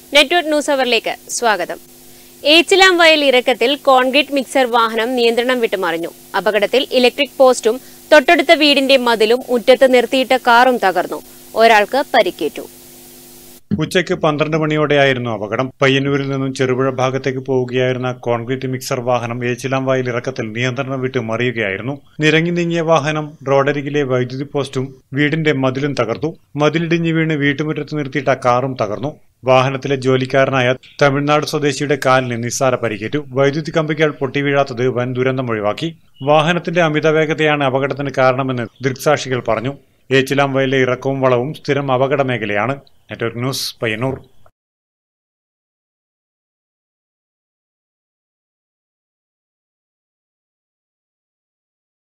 network news അവറിലേക്ക് സ്വാഗതം ഏച്ചിലാം വയൽ ഇറക്കത്തിൽ concrete mixer വാഹനം നിയന്ത്രണം വിട്ടുമറിഞ്ഞു അപകടത്തിൽ ഇലക്ട്രിക് പോസ്റ്റും തൊട്ടടുത്ത വീടിന്റെ മതിലും മുറ്റത്ത് നിർത്തിയിട്ട കാറും തകർന്നു ഒരാൾക്ക് പരിക്കേറ്റു ഉച്ചയ്ക്ക് പന്ത്രണ്ട് മണിയോടെയായിരുന്നു അപകടം പയ്യന്നൂരിൽ നിന്നും ചെറുപുഴ ഭാഗത്തേക്ക് പോവുകയായിരുന്ന കോൺക്രീറ്റ് മിക്സർ വാഹനം ഏച്ചിലാംവായിൽ ഇറക്കത്തിൽ നിയന്ത്രണം വിട്ട് മറിയുകയായിരുന്നു നിരങ്ങി നീങ്ങിയ വാഹനം റോഡരികിലെ വൈദ്യുതി പോസ്റ്റും വീടിന്റെ മതിലും തകർത്തു മതിലിടിഞ്ഞു വീണ് വീട്ടുമുറ്റത്ത് നിർത്തിയിട്ട കാറും തകർന്നു വാഹനത്തിലെ ജോലിക്കാരനായ തമിഴ്നാട് സ്വദേശിയുടെ കാലിന് നിസ്സാര പരിക്കേറ്റു വൈദ്യുതി കമ്പികൾ പൊട്ടിവീഴാത്തത് വൻ ദുരന്തം ഒഴിവാക്കി വാഹനത്തിന്റെ അമിതവേഗതയാണ് അപകടത്തിന് കാരണമെന്ന് ദൃക്സാക്ഷികൾ പറഞ്ഞു ഏച്ചിലാം വയലിലെ ഇറക്കവും വളവും സ്ഥിരം അപകട മേഖലയാണ് നെറ്റ്വർക്ക് ന്യൂസ് പയ്യന്നൂർ